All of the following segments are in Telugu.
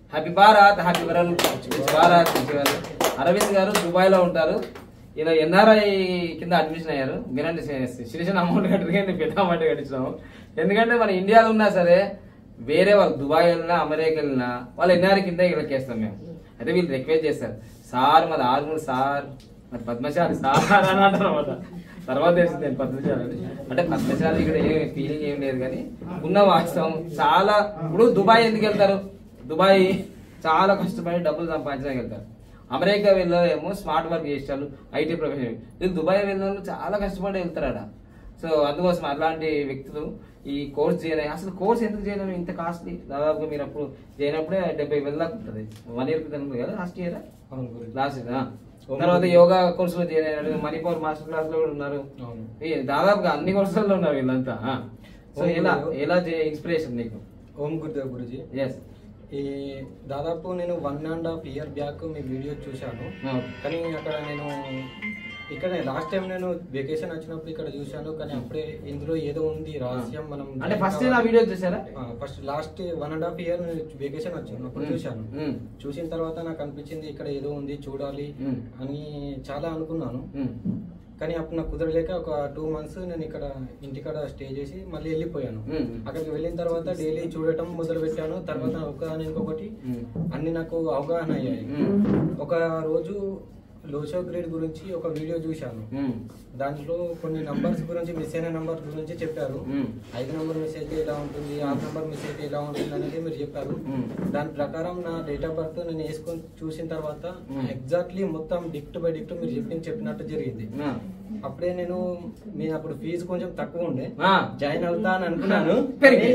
Happy Bharat happy world Bharat Arvind garu Dubai లో ఉంటారు ఇలా ఎన్ఆర్ఐ కింద అడ్మిషన్ అయ్యారు మీరంటే సిటిజన్ అమౌంట్ కట్టింది కానీ పెద్ద అమౌంట్ కట్టించాము ఎందుకంటే మన ఇండియాలో ఉన్నా సరే వేరే వాళ్ళు దుబాయ్ వెళ్ళినా అమెరికా వెళ్ళినా వాళ్ళు ఎన్ఆర్ఐ కింద ఇళ్ళకేస్తాం మేము అయితే వీళ్ళు రిక్వెస్ట్ చేస్తారు సార్ మరి ఆరుగురు సార్ మరి పద్మశాలి సార్ అని అంటారు అన్నమాట తర్వాత తెలిసింది నేను పద్మశాలి అని. అంటే పద్మశాలి ఇక్కడ ఏం ఫీలింగ్ ఏం లేదు కానీ ఉన్న వాస్తవం చాలా ఇప్పుడు దుబాయ్ ఎందుకు వెళ్తారు దుబాయ్ చాలా కష్టపడి డబ్బులు సంపాదించడానికి వెళ్తారు అమెరికా వెళ్ళేమో స్మార్ట్ వర్క్ చేసేవాళ్ళు ఐటీ ప్రొఫెషన్ వీళ్ళు దుబాయ్ వెళ్ళిన వాళ్ళు చాలా కష్టపడి వెళ్తారట సో అందుకోసం అలాంటి వ్యక్తులు ఈ కోర్స్ చేయలేదు అసలు కోర్స్ ఎందుకు చేయలేదు ఇంత కాస్ట్లీ దాదాపుగా మీరు అప్పుడు చేయనప్పుడే డెబ్బై వేల దాకా ఉంటుంది వన్ ఇయర్ క్రితం ఉంది కదా లాస్ట్ ఇయర్ అవును గురుజీ. లాస్ట్ ఇయర్ తర్వాత యోగా కోర్సులో చేయలేదు మణిపూర్ మాస్టర్ క్లాస్ లో కూడా ఉన్నారు అవును. ఈ దాదాపుగా అన్ని కోర్సుల్లో ఉన్నారు వీళ్ళంతా ఆ. సో ఓం ఎలా గురుదేవ్. ఎలా ఇన్స్పిరేషన్ నీకు ఓం గురుదేవ్ గురుజీ ఎస్ ఈ దాదాపు నేను one and half year back మీ వీడియో చూశాను కానీ అక్కడ నేను ఇక్కడ లాస్ట్ టైం నేను వెకేషన్ వచ్చినప్పుడు ఇక్కడ చూశాను కానీ అప్పుడే ఇందులో ఏదో ఉంది రహస్యం మనం అంటే ఫస్ట్ నా వీడియో చూసారా first last one and half year vacation వచ్చాను అప్పుడు మ్మ్. చూశాను మ్మ్. చూసిన తర్వాత నాకు అనిపించింది ఇక్కడ ఏదో ఉంది చూడాలి మ్మ్. అని చాలా అనుకున్నాను ఉమ్. కానీ అప్పుడు నాకు కుదరలేక ఒక టూ మంత్స్ నేను ఇక్కడ ఇంటికాడ స్టే చేసి మళ్ళీ వెళ్ళిపోయాను మ్మ్. అక్కడికి వెళ్ళిన తర్వాత డైలీ చూడటం మొదలు పెట్టాను తర్వాత ఒకదాని ఇంకొకటి మ్మ్. అన్ని నాకు అవగాహన అయ్యాయి మ్మ్. ఒక రోజు లోషో గ్రేడ్ గురించి ఒక వీడియో చూశాను ఉమ్. దాంట్లో కొన్ని నంబర్స్ గురించి మిస్ అయిన నంబర్ గురించి చెప్పారు మ్మ్. ఐదు నంబర్ మిస్ అయితే ఎలా ఉంటుంది ఆరు నంబర్ మిస్ అయితే ఎలా ఉంటుంది అనేది మీరు చెప్పారు మ్మ్. దాని ప్రకారం నా డేట్ ఆఫ్ బర్త్ నేను వేసుకొని చూసిన తర్వాత మ్మ్. ఎగ్జాక్ట్లీ మొత్తం డిక్ట్ బై డిక్ట్ మీరు చెప్పింది చెప్పినట్టు జరిగింది ఆ. అప్పుడే నేను నేను అప్పుడు ఫీజు కొంచెం తక్కువ ఉండే ఆ. జాయిన్ అవుతా అని అనుకున్నాను పెరిగి.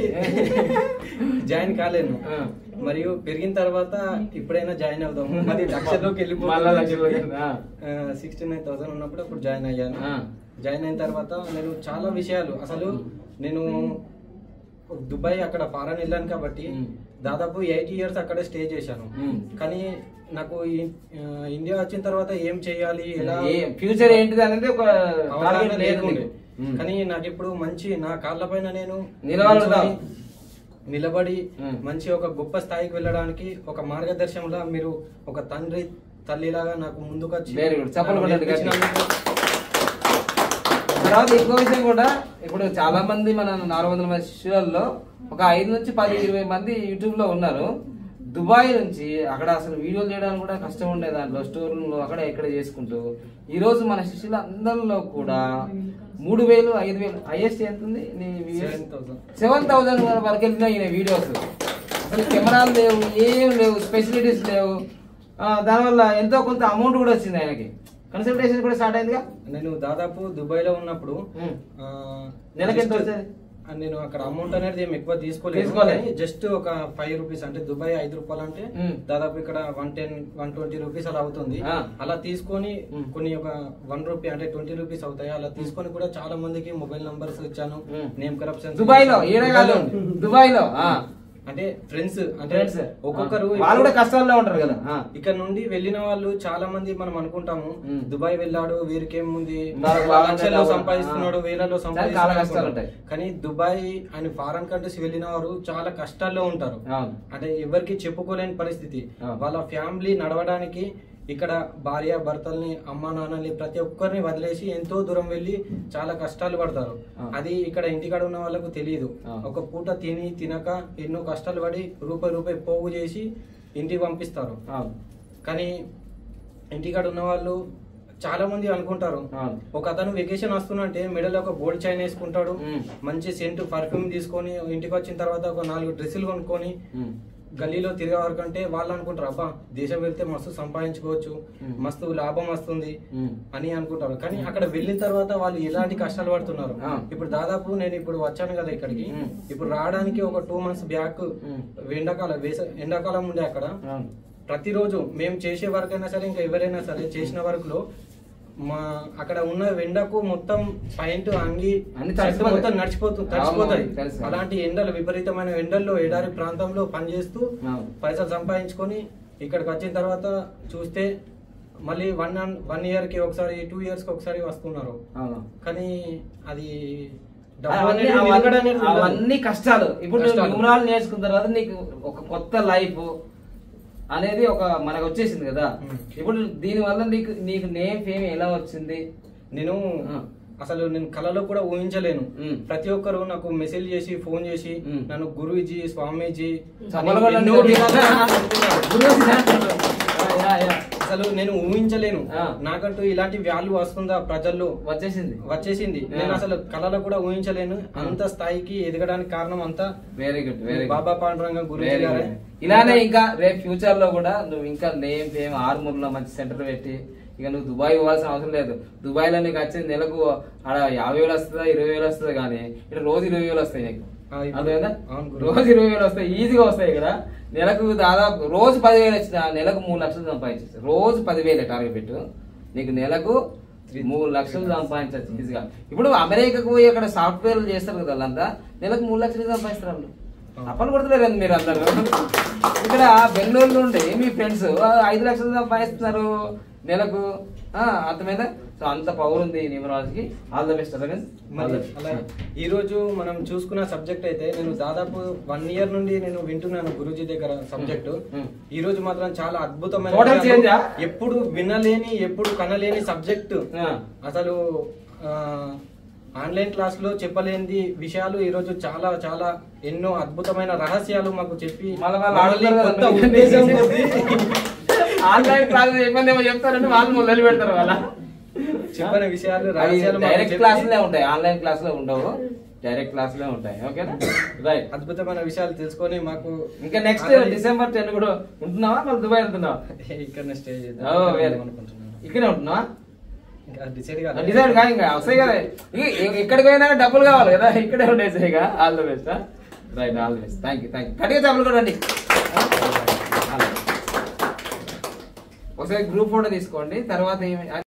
జాయిన్ కాలేను ఆ. మరియు పెరిగిన తర్వాత ఇప్పుడైనా జాయిన్ అవుదాము మరి లక్షల్లోకి మళ్ళా లక్షల్లోకి వెళ్ళి, ఆ. సిక్స్టీ నైన్ థౌసండ్ ఉన్నప్పుడు అప్పుడు జాయిన్ అయ్యాను ఆ. జాయిన్ అయిన తర్వాత నేను చాలా విషయాలు అసలు నేను దుబాయ్ అక్కడ ఫారెన్ వెళ్ళాను కాబట్టి మ్మ్. దాదాపు ఎయిట్ ఇయర్స్ అక్కడే స్టే చేశాను మ్మ్. కానీ నాకు ఈ- ఆ, ఇండియా వచ్చిన తర్వాత ఏం చేయాలి ఎలా ఏ- ఫ్యూచర్ ఏంటిది అనేది ఒక అవగాహన టార్గెట్ లేదు లేకుండే. నీకు. ఉమ్. కానీ నాకు ఇప్పుడు మంచి నా కాళ్ళ పైన నేను నిలబడతావు. నిల్చొని, నిలబడి ఉమ్. మంచి ఒక గొప్ప స్థాయికి వెళ్ళడానికి ఒక మార్గదర్శనంలా మీరు ఒక తండ్రి తల్లిలాగా నాకు ముందుకు వచ్చి Very good. చప్పట్లు నాకు కొట్టండి గట్టిగా. నేర్పించినందుకు తర్వాత ఇంకో విషయం కూడా ఇప్పుడు చాలా మంది మన నాలుగు వందల మంది శిష్యులలో ఒక ఐదు నుంచి పది ఇరవై మంది యూట్యూబ్ లో ఉన్నారు దుబాయ్ నుంచి అక్కడ అసలు వీడియోలు చేయడానికి కూడా కష్టం ఉండే దాంట్లో స్టోర్ రూమ్ లో అక్కడ ఇక్కడ చేసుకుంటూ ఈ రోజు మన శిష్యుల అందరిలో కూడా మూడు వేలు ఐదు వేలు హైయెస్ట్ ఎంత ఉంది నీ 7,000. సెవెన్ థౌసండ్ వరకు వెళ్ళిన ఈయన వీడియోస్ అసలు కెమెరాలు లేవు ఏం లేవు ఫెసిలిటీస్ లేవు ఆ, దానివల్ల ఎంతో కొంత అమౌంట్ కూడా వచ్చింది ఆయనకి కన్సల్టేషన్ కూడా స్టార్ట్ అయిందిగా నేను దాదాపు దుబాయ్ లో ఉన్నప్పుడు ఉమ్. ఆ, నెలకి ఎంత just- వచ్చేది? ఆ, నేను అక్కడ అమౌంట్ అనేది ఏం ఎక్కువ తీసుకోలేదు తీసుకోలే. జస్ట్ ఒక ఫైవ్ రూపీస్ అంటే దుబాయ్ ఐదు రూపాయలు అంటే ఉమ్. దాదాపు ఇక్కడ one ten one twenty rupees అలా అవుతుంది ఆ. అలా తీసుకొని ఉమ్. కొన్ని ఒక వన్ రూపీ అంటే ట్వంటీ రూపీస్ అవుతాయి అలా తీసుకొని కూడా చాలా మందికి మొబైల్ నంబర్స్ ఇచ్చాను ఉమ్. నేమ్ కరప్షన్ దుబాయ్ లో ఈడ కాదు దుబాయ్ లో ఆ. అంటే ఫ్రెండ్స్ అంటే ఫ్రెండ్స్ ఒక్కొక్కరు వాళ్ళు కూడా కష్టాల్లో ఉంటారు కదా ఆ. ఇక్కడ నుండి వెళ్ళిన వాళ్ళు చాలా మంది మనం అనుకుంటాము ఉమ్. దుబాయ్ వెళ్ళాడు వీరికేముంది వాళ్ళకి వాళ్ళ లక్షల్లో డబ్బులు, సంపాదిస్తున్నాడు ఆ. వేలలో చాలా కష్టాలు సంపాదిస్తున్నాడు ఉంటాయి. కానీ దుబాయ్ అని ఫారెన్ కంట్రీస్ వెళ్ళిన వారు చాలా కష్టాల్లో ఉంటారు అవును అంటే ఎవరికి చెప్పుకోలేని పరిస్థితి అవును. వాళ్ళ ఫ్యామిలీ నడవడానికి ఇక్కడ భార్య భర్తల్ని అమ్మ నాన్నల్ని ప్రతి ఒక్కరిని వదిలేసి ఎంతో దూరం వెళ్ళి చాలా కష్టాలు పడతారు అవును. అది ఇక్కడ ఇంటికాడ ఉన్న వాళ్ళకు తెలియదు అవును. ఒక పూట తిని తినక ఎన్నో కష్టాలు పడి రూపాయి రూపాయి పోగు చేసి ఇంటికి పంపిస్తారు అవును కానీ ఇంటికాడ ఉన్న వాళ్ళు చాలా మంది అనుకుంటారు అవును. ఒక అతను వెకేషన్ వస్తున్నంటే మెడలో ఒక గోల్డ్ చైన్ వేసుకుంటాడు ఉమ్. మంచి సెంట్ పర్ఫ్యూమ్ తీసుకొని ఇంటికి వచ్చిన తర్వాత ఒక నాలుగు డ్రెస్సులు కొనుక్కొని ఉమ్. గల్లీలో తిరిగే వరకంటే వాళ్ళు అనుకుంటారు అబ్బా దేశం వెళ్తే మస్తు సంపాదించుకోవచ్చు ఉమ్. మస్తు లాభం వస్తుంది ఉమ్. అని అనుకుంటారు కానీ అక్కడ వెళ్ళిన తర్వాత వాళ్ళు ఎలాంటి కష్టాలు పడుతున్నారు ఆ. ఇప్పుడు దాదాపు నేను ఇప్పుడు వచ్చాను కదా ఇక్కడికి ఉమ్. ఇప్పుడు రావడానికి ఒక టూ మంత్స్ బ్యాక్ ఉమ్. ఎండాకాలం వేస ఎండాకాలం ఉండే అక్కడ అవును ప్రతిరోజు మేము చేసే వర్క్ అయినా సరే ఇంకా ఎవరైనా సరే చేసిన వర్క్ లో మా అక్కడ ఉన్న ఎండకు మొత్తం పాయింట్ అంగి అన్ని షర్ట్ తడిసిపోతాయి. మొత్తం నడిచిపోతు తడిచిపోతాయి అవును, తెలుసు. అలాంటి ఎండలు విపరీతమైన ఎండల్లో ఎడారి ప్రాంతంలో పనిచేస్తూ అవును. పైసలు సంపాదించుకొని ఇక్కడికి వచ్చిన తర్వాత చూస్తే మళ్ళీ వన్ వన్ ఇయర్ కి ఒకసారి టూ ఇయర్స్ కి ఒకసారి వస్తున్నారు అవును కానీ అది డబ్బు అవన్నీ అనేది అవన్నీ- నిలకడ అనేది ఉండదు. అవన్నీ కష్టాలు ఇప్పుడు నువ్వు కష్టాలు. న్యూమరాలు నేర్చుకున్న తర్వాత నీకు ఒక కొత్త లైఫ్ అనేది ఒక మనకు వచ్చేసింది కదా Hmm. ఇప్పుడు దీని వల్ల నీకు నీకు నేమ్ ఫేమ్ ఎలా వచ్చింది నేను ఆ. అసలు నేను కళలో కూడా ఊహించలేను మ్. ప్రతి ఒక్కరు నాకు మెసేజ్ చేసి ఫోన్ చేసి మ్. నన్ను గురూజీ స్వామీజీ అని చప్పలు కొట్టండి. ఎన్నో విధాలుగా అంటున్నారు. గురువు అంటారు. Yeah, yeah. అసలు నేను ఊహించలేను ఆ. నాకంటూ ఇలాంటి వాల్యూ వస్తుందా ప్రజల్లో వచ్చేసింది వచ్చేసింది ఆ. నేను అసలు కళలో కూడా ఊహించలేను అంత స్థాయికి ఎదగడానికి కారణం అంతా very good very Baba Panduranga Guruji Very గారే good. ఇలానే ఇంకా రేపు ఫ్యూచర్ లో కూడా నువ్వు ఇంకా నేమ్ ఫేమ్ ఆర్మూర్ లో మంచి సెంటర్ పెట్టి ఇక నువ్వు దుబాయ్ పోవాల్సిన అవసరం లేదు దుబాయ్ లో నీకు వచ్చేది నెలకు ఆడ యాభై వేలు వస్తుందా ఇరవై వేలు వస్తుందా కానీ ఇక్కడ రోజు ఇరవై వేలు వస్తాయి నీకు ఆ, ఇప్పుడు- అర్థమైందా అవును గురు. రోజు ఇరవై వేలు వస్తాయి ఈజీగా వస్తాయి ఇక్కడ నెలకు దాదాపు రోజు పదివేలు వచ్చిన నెలకు మూడు లక్షలు సంపాదించచ్చు రోజు పదివేలు టార్గెట్ పెట్టు నీకు నెలకు మూడు లక్షలు సంపాదించచ్చు ఈజీగా ఇప్పుడు అమెరికాకు పోయి అక్కడ సాఫ్ట్వేర్లు చేస్తారు కదా వాళ్ళంతా నెలకు మూడు లక్షలు సంపాదిస్తారు వాళ్ళు అప్పలు కొడతలేరు మీరు అందరు ఇక్కడ బెంగళూరు నుండి మీ ఫ్రెండ్స్ ఐదు లక్షలు సంపాదిస్తున్నారు నెలకు ఆ, అర్థమైందా సో అంత పవర్ ఉంది న్యూమరాలజీకి ఆల్ ద బెస్ట్ అరవింద్ మరి అలా ఈ రోజు మనం చూసుకున్న సబ్జెక్ట్ అయితే నేను దాదాపు వన్ ఇయర్ నుండి నేను వింటున్నాను గురూజీ దగ్గర సబ్జెక్ట్ మ్మ్. ఈ రోజు మాత్రం చాలా అద్భుతమైన Total విషయాలు. change ఆ? ఎప్పుడు వినలేని ఎప్పుడు కనలేని సబ్జెక్ట్ ఆ. అసలు ఆన్లైన్ క్లాస్ లో చెప్పలేని విషయాలు ఈ రోజు చాలా చాలా ఎన్నో అద్భుతమైన రహస్యాలు మాకు చెప్పి మళ్ళా వాళ్ళు మమ్మల్ని ఆడుతున్నారు కొత్త కదా. ఉద్దేశం కొద్దీ ఆన్లైన్ క్లాస్ ఇబ్బంది ఏమో చెప్తారంటే వాళ్ళు మొదలు పెడతారు వాళ్ళ చెప్పని విషయాలు రహస్యాలు మాకు డైరెక్ట్ చెప్పి క్లాసులే ఉంటాయి ఆన్లైన్ క్లాసులే ఉండవు డైరెక్ట్ క్లాసులే ఉంటాయి ఓకేనా రైట్ అద్భుతమైన విషయాలు తెలుసుకొని మాకు ఇంకా నెక్స్ట్ ఆల్రెడీ డిసెంబర్ టెన్ కూడా ఉంటున్నావా మళ్ళీ దుబాయ్ వెళ్తున్నావా ఇక్కడనే స్టే ఓ, చేద్దాం very. అనుకుంటున్నాను ఇక్కడే ఉంటున్నావా ఇంకా డిసైడ్ కాలేదు. డిసైడ్ కాదు ఇంకా వస్తాయి కదా ఇ- ఇ- ఇక్కడికి పోయినా డబ్బులు కావాలి కదా ఇక్కడే ఉండేసి ఇక all the best right all the best thank you thank you కట్టిగా డబ్బులు కూడా రండి ఒకసారి గ్రూప్ ఫోటో తీసుకోండి తర్వాత ఏమి